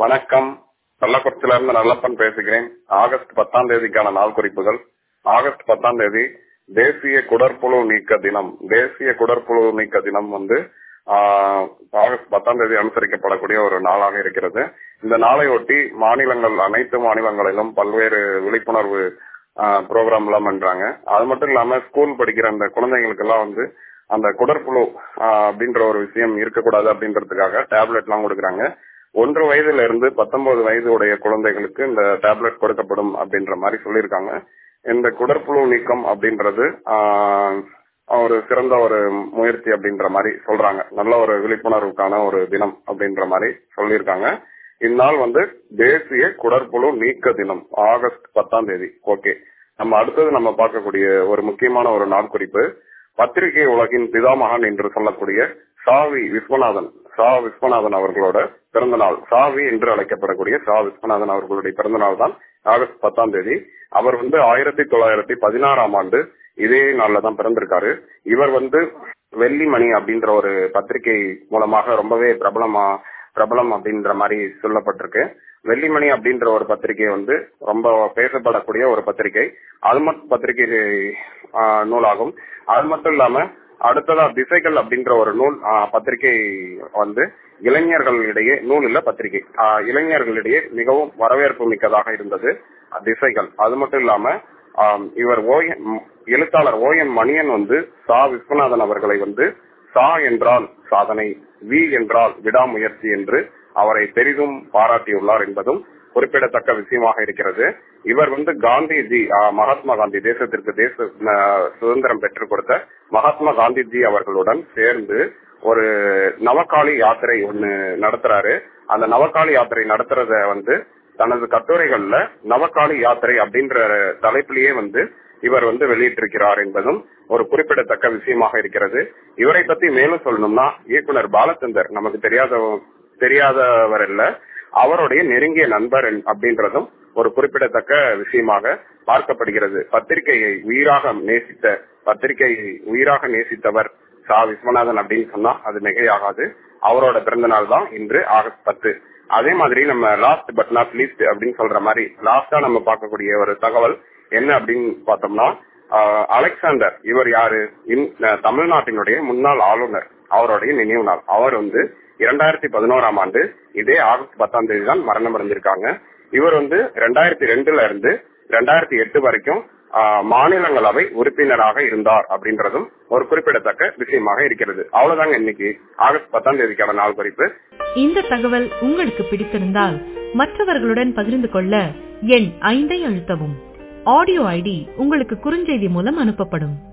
வணக்கம் கள்ளக்குறிச்சியில இருந்து நல்லப்பன் பேசுகிறேன் ஆகஸ்ட் பத்தாம் தேதிக்கான நாள் குறிப்புகள் ஆகஸ்ட் பத்தாம் தேதி தேசிய குடற்புழு நீக்க தினம் தேசிய குடற்புழு நீக்க தினம் வந்து ஆஹ், ஆகஸ்ட் பத்தாம் தேதி அனுசரிக்கப்படக்கூடிய ஒரு நாளாக இருக்கிறது இந்த நாளை ஒட்டி மாநிலங்கள் அனைத்து மாநிலங்களிலும் பல்வேறு விழிப்புணர்வு ப்ரோக்ராம் எல்லாம் பண்றாங்க அது மட்டும் இல்லாம ஸ்கூல் படிக்கிற அந்த குழந்தைங்களுக்கு எல்லாம் வந்து அந்த குடற்புழு ஆஹ், அப்படின்ற ஒரு விஷயம் இருக்கக்கூடாது அப்படின்றதுக்காக டேப்லெட் எல்லாம் கொடுக்குறாங்க ஒன்று வயதுல இருந்து பத்தொன்பது வயது உடைய குழந்தைகளுக்கு இந்த டேப்லெட் கொடுக்கப்படும் அப்படின்ற மாதிரி சொல்லியிருக்காங்க இந்த குடற்புழு நீக்கம் அப்படின்றது ஆஹ், ஒரு சிறந்த ஒரு முயற்சி அப்படின்ற மாதிரி சொல்றாங்க நல்ல ஒரு விழிப்புணர்வுக்கான ஒரு தினம் அப்படின்ற மாதிரி சொல்லியிருக்காங்க இந்நாள் வந்து தேசிய குடற்புழு நீக்க தினம் ஆகஸ்ட் பத்தாம் தேதி ஓகே நம்ம அடுத்தது நம்ம பார்க்கக்கூடிய ஒரு முக்கியமான ஒரு நாள் குறிப்பு பத்திரிகை உலகின் பிதாமகன் என்று சொல்லக்கூடிய சாவி விஸ்வநாதன் சா விஸ்வநாதன் அவர்களோட பிறந்த நாள் சாவி என்று அழைக்கப்படக்கூடிய சா விஸ்வநாதன் அவர்களுடைய பிறந்த நாள் தான் ஆகஸ்ட் பத்தாம் தேதி அவர் வந்து ஆயிரத்தி தொள்ளாயிரத்தி பதினாறாம் ஆண்டு இதே நாள்ல தான் பிறந்திருக்காரு இவர் வந்து வெள்ளிமணி அப்படின்ற ஒரு பத்திரிகை மூலமாக ரொம்பவே பிரபலமா பிரபலம் அப்படின்ற மாதிரி சொல்லப்பட்டிருக்கு வெள்ளிமணி அப்படின்ற ஒரு பத்திரிகை வந்து ரொம்ப பேசப்படக்கூடிய ஒரு பத்திரிகை அது மட்டும் பத்திரிகை ஆஹ், நூலாகும் அது மட்டும் இல்லாம அடுத்ததா திசைகள் அப்படின்ற ஒரு நூல் ஆஹ், பத்திரிகை வந்து இளைஞர்களிடையே நூல் இல்ல பத்திரிகை ஆஹ், இளைஞர்களிடையே மிகவும் வரவேற்பு மிக்கதாக இருந்தது திசைகள் அது மட்டும் இல்லாம ஆம், இவர் ஓஎன் எழுத்தாளர் ஓ என் மணியன் வந்து சா விஸ்வநாதன் அவர்களை வந்து சா என்றால் சாதனை வி என்றால் விடாமுயற்சி என்று அவரை பெரிதும் பாராட்டியுள்ளார் என்பதும் குறிப்பிடத்தக்க விஷயமாக இருக்கிறது இவர் வந்து காந்திஜி ஆ, மகாத்மா காந்தி தேசத்திற்கு தேச ஆ, சுதந்திரம் பெற்றுக் கொடுத்த மகாத்மா காந்திஜி அவர்களுடன் சேர்ந்து ஒரு நவகாளி யாத்திரை ஒன்னு நடத்துறாரு அந்த நவகாளி யாத்திரை நடத்துறத வந்து தனது கட்டுரைகள்ல நவகாளி யாத்திரை அப்படின்ற தலைப்பிலேயே வந்து இவர் வந்து வெளியிட்டிருக்கிறார் என்பதும் ஒரு குறிப்பிடத்தக்க விஷயமாக இருக்கிறது இவரை பத்தி மேலும் சொல்லணும்னா இயக்குனர் பாலச்சந்தர் நமக்கு தெரியாத தெரியாதவர் இல்ல அவருடைய நெருங்கிய நண்பர் என்- அப்படின்றதும் ஒரு குறிப்பிடத்தக்க விஷயமாக பார்க்கப்படுகிறது பத்திரிகையை உயிராக நேசித்த பத்திரிகையை உயிராக நேசித்தவர் சா விஸ்வநாதன் அப்படின்னு சொன்னா அது மிகையாகாது அவரோட பிறந்த நாள் தான் இன்று ஆகஸ்ட் பத்து அதே மாதிரி நம்ம லாஸ்ட் பட் நாட் லீஸ்ட் அப்படின்னு சொல்ற மாதிரி லாஸ்டா நம்ம பார்க்கக்கூடிய ஒரு தகவல் என்ன அப்படின்னு பார்த்தோம்னா ஆஹ், அலெக்சாண்டர் இவர் யாரு இன்- அஹ், தமிழ்நாட்டினுடைய முன்னாள் ஆளுநர் அவருடைய நினைவு நாள் அவர் வந்து இரண்டாயிரத்தி பதினோராம் ஆண்டு இதே ஆகஸ்ட் பத்தாம் தேதி தான் மரணம் அடைஞ்சிருக்காங்க இவர் வந்து ரெண்டாயிரத்தி ரெண்டுல இருந்து ரெண்டாயிரத்தி எட்டு வரைக்கும் ஆஹ், மாநிலங்களவை உறுப்பினராக இருந்தார் அப்படின்றதும் ஒரு குறிப்பிடத்தக்க விஷயமாக இருக்கிறது அவ்வளவுதாங்க இன்னைக்கு ஆகஸ்ட் பத்தாம் தேதிக்கான நாள் குறிப்பு இந்த தகவல் உங்களுக்கு பிடித்திருந்தால் மற்றவர்களுடன் பகிர்ந்து கொள்ள எண் ஐந்தை அழுத்தவும் ஆடியோ ஐடி உங்களுக்கு குறுஞ்செய்தி மூலம் அனுப்பப்படும்